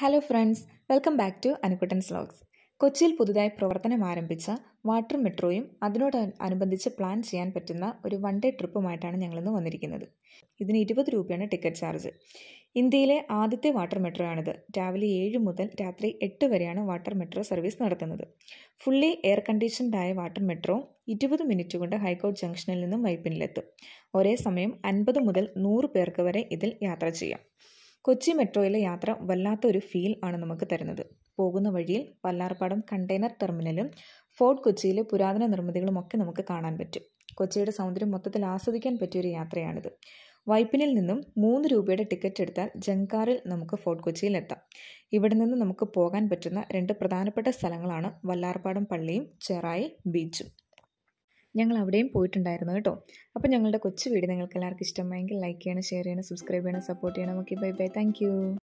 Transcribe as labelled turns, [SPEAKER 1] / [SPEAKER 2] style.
[SPEAKER 1] hello friends welcome back to അനുക്കുട്ടൻസ് vlogs കൊച്ചിയിൽ പുതുതായി പ്രവർത്തനം ആരംഭിച്ച വാട്ടർ മെട്രോയും അതിനോട് അനുബന്ധിച്ച് പ്ലാൻ ചെയ്യാൻ പറ്റുന്ന ഒരു വൺ ഡേ ട്രിപ്പുമായിട്ടാണ് ഞങ്ങളിന്ന് വന്നിരിക്കുന്നത് ഇതിന് ഇരുപത് രൂപയാണ് ടിക്കറ്റ് ചാർജ് ഇന്ത്യയിലെ ആദ്യത്തെ വാട്ടർ മെട്രോ ആണിത് രാവിലെ ഏഴ് മുതൽ രാത്രി എട്ട് വരെയാണ് വാട്ടർ മെട്രോ സർവീസ് നടത്തുന്നത് ഫുള്ളി എയർ കണ്ടീഷൻഡ് ആയ വാട്ടർ മെട്രോ ഇരുപത് മിനിറ്റ് കൊണ്ട് ഹൈക്കോർട്ട് ജംഗ്ഷനിൽ നിന്നും വൈപ്പിനിലെത്തും ഒരേ സമയം അൻപത് മുതൽ നൂറ് പേർക്ക് വരെ ഇതിൽ യാത്ര ചെയ്യാം കൊച്ചി മെട്രോയിലെ യാത്ര വല്ലാത്ത ഒരു ഫീൽ ആണ് നമുക്ക് തരുന്നത് പോകുന്ന വഴിയിൽ വല്ലാർപാടം കണ്ടെയ്നർ ടെർമിനലും ഫോർട്ട് കൊച്ചിയിലെ പുരാതന നിർമ്മിതികളും ഒക്കെ നമുക്ക് കാണാൻ പറ്റും കൊച്ചിയുടെ സൗന്ദര്യം മൊത്തത്തിൽ ആസ്വദിക്കാൻ പറ്റിയൊരു യാത്രയാണിത് വൈപ്പിനിൽ നിന്നും മൂന്ന് രൂപയുടെ ടിക്കറ്റ് എടുത്താൽ ജങ്കാറിൽ നമുക്ക് ഫോർട്ട് കൊച്ചിയിൽ എത്താം ഇവിടെ നിന്ന് നമുക്ക് പോകാൻ പറ്റുന്ന രണ്ട് പ്രധാനപ്പെട്ട സ്ഥലങ്ങളാണ് വല്ലാർപാടം പള്ളിയും ചെറായി ബീച്ചും ഞങ്ങൾ അവിടെയും പോയിട്ടുണ്ടായിരുന്നു കേട്ടോ അപ്പോൾ ഞങ്ങളുടെ കൊച്ചു വീഡിയോ നിങ്ങൾക്ക് എല്ലാവർക്കും ഇഷ്ടമായെങ്കിൽ ലൈക്ക് ചെയ്യണം ഷെയർ ചെയ്യണം സബ്സ്ക്രൈബ് ചെയ്യണം സപ്പോർട്ട് ചെയ്യണം ഓക്കെ ബൈ ബൈ താങ്ക്